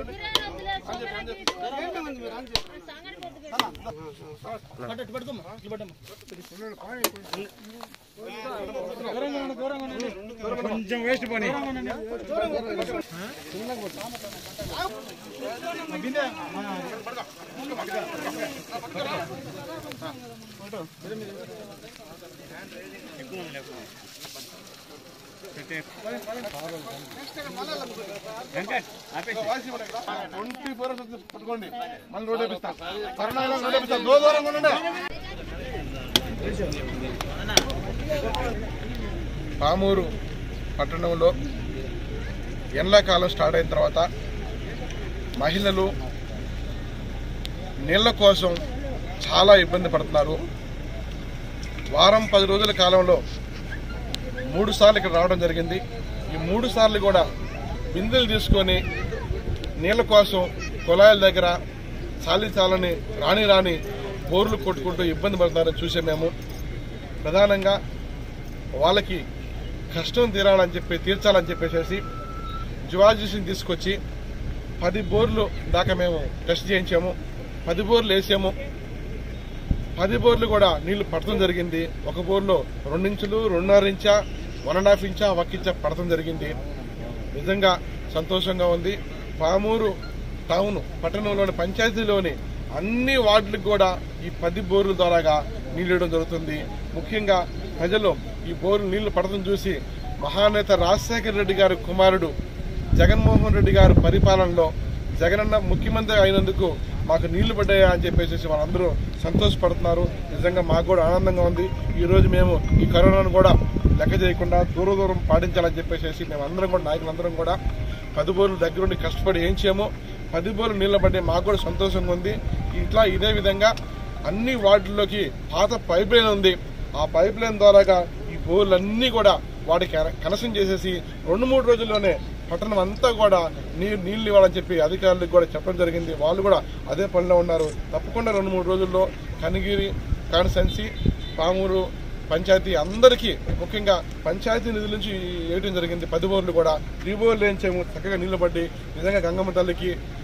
కొంచెం వేస్ట్ పని twenty four hours పట్టుకోండి మళ్ళీ రోడ్ వేపిస్తాం కరోనా అయినా రోడ్ వేపిస్తాం దూరం దూరంగా ఉండండి పామూరు పట్టణంలో ఎండాకాలం స్టార్ట్ అయిన తర్వాత మహిళలు నీళ్ల కోసం చాలా ఇబ్బంది పడుతున్నారు వారం పది రోజుల కాలంలో మూడు సార్లు ఇక్కడ రావడం జరిగింది ఈ మూడు సార్లు కూడా బిందెలు తీసుకొని నీళ్ల కోసం కుళాయిల దగ్గర చాలి చాలని రాని రాని బోర్లు కొట్టుకుంటూ ఇబ్బంది పడుతున్నారని చూసే మేము ప్రధానంగా వాళ్ళకి కష్టం తీరాలని చెప్పి తీర్చాలని చెప్పేసి జువాలజిస్ట్ని తీసుకొచ్చి పది బోర్లు దాకా మేము టెస్ట్ చేయించాము పది బోర్లు వేసాము పది బోర్లు కూడా నీళ్లు పడటం జరిగింది ఒక బోర్లో రెండించులు రెండున్నర ఇంచా వన్ అండ్ హాఫ్ ఇంచా ఒక ఇంచా పడటం జరిగింది నిజంగా సంతోషంగా ఉంది పామూరు టౌన్ పట్టణంలోని పంచాయతీలోని అన్ని వార్డులకు కూడా ఈ పది బోర్ల ద్వారాగా నీళ్ళు ఇవ్వడం జరుగుతుంది ముఖ్యంగా ప్రజలు ఈ బోర్లు నీళ్లు పడటం చూసి మహానేత రాజశేఖర రెడ్డి గారి కుమారుడు జగన్మోహన్ రెడ్డి గారి పరిపాలనలో జగనన్న ముఖ్యమంత్రి అయినందుకు మాకు నీళ్లు పడ్డాయా అని చెప్పేసి వాళ్ళందరూ సంతోషపడుతున్నారు నిజంగా మాకు కూడా ఆనందంగా ఉంది ఈ రోజు మేము ఈ కరోనాను కూడా లెక్క చేయకుండా దూర దూరం పాటించాలని చెప్పేసి మేము అందరం కూడా నాయకులందరం కూడా పది బోర్లు దగ్గరుండి కష్టపడి ఏం చేయము పది బోర్లు నీళ్లు పడ్డాయి మాకు కూడా సంతోషంగా ఉంది ఇట్లా ఇదే విధంగా అన్ని వార్డుల్లోకి పాత పైప్ లైన్ ఉంది ఆ పైప్ లైన్ ద్వారాగా ఈ బోర్లన్నీ కూడా వాటికి కనెక్షన్ చేసేసి రెండు మూడు రోజుల్లోనే పట్టణం అంతా కూడా నీరు నీళ్లు ఇవ్వాలని చెప్పి అధికారులకు కూడా చెప్పడం జరిగింది వాళ్ళు కూడా అదే పనిలో ఉన్నారు తప్పకుండా రెండు మూడు రోజుల్లో కనిగిరి కాన్స్టెన్సీ పామూరు పంచాయతీ అందరికీ ముఖ్యంగా పంచాయతీ నిధుల నుంచి వేయడం జరిగింది పది బోర్లు కూడా త్రీ బోర్లు వేయించాము చక్కగా నీళ్లు పడి నిజంగా గంగమ్మ తల్లికి